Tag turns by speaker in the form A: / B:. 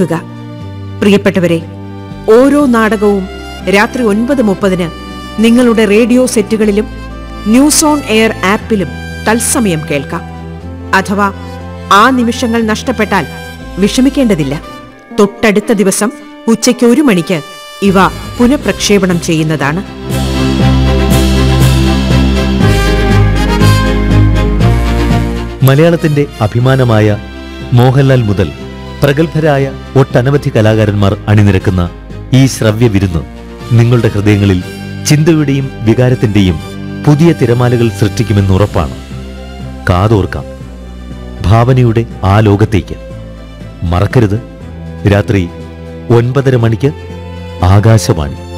A: ഓർക്കുക പ്രിയപ്പെട്ടവരെ ഓരോ നാടകവും രാത്രി ഒൻപത് മുപ്പതിന് നിങ്ങളുടെ റേഡിയോ സെറ്റുകളിലും ന്യൂസ് ഓൺ എയർ ആപ്പിലും തത്സമയം കേൾക്കാം അഥവാ ആ നിമിഷങ്ങൾ നഷ്ടപ്പെട്ടാൽ വിഷമിക്കേണ്ടതില്ല തൊട്ടടുത്ത ദിവസം ഉച്ചയ്ക്ക് ഒരു മണിക്ക് ഇവ പുനഃപ്രക്ഷേപണം ചെയ്യുന്നതാണ്
B: മലയാളത്തിന്റെ അഭിമാനമായ മോഹൻലാൽ മുതൽ പ്രഗത്ഭരായ ഒട്ടനവധി കലാകാരന്മാർ അണിനിരക്കുന്ന ഈ ശ്രവ്യ വിരുന്ന് നിങ്ങളുടെ ഹൃദയങ്ങളിൽ ചിന്തയുടെയും വികാരത്തിന്റെയും പുതിയ തിരമാലകൾ സൃഷ്ടിക്കുമെന്ന് ഉറപ്പാണ് കാതോർക്കാം ഭാവനയുടെ ആ ലോകത്തേക്ക് മറക്കരുത് രാത്രി ഒൻപതര മണിക്ക് ആകാശവാണി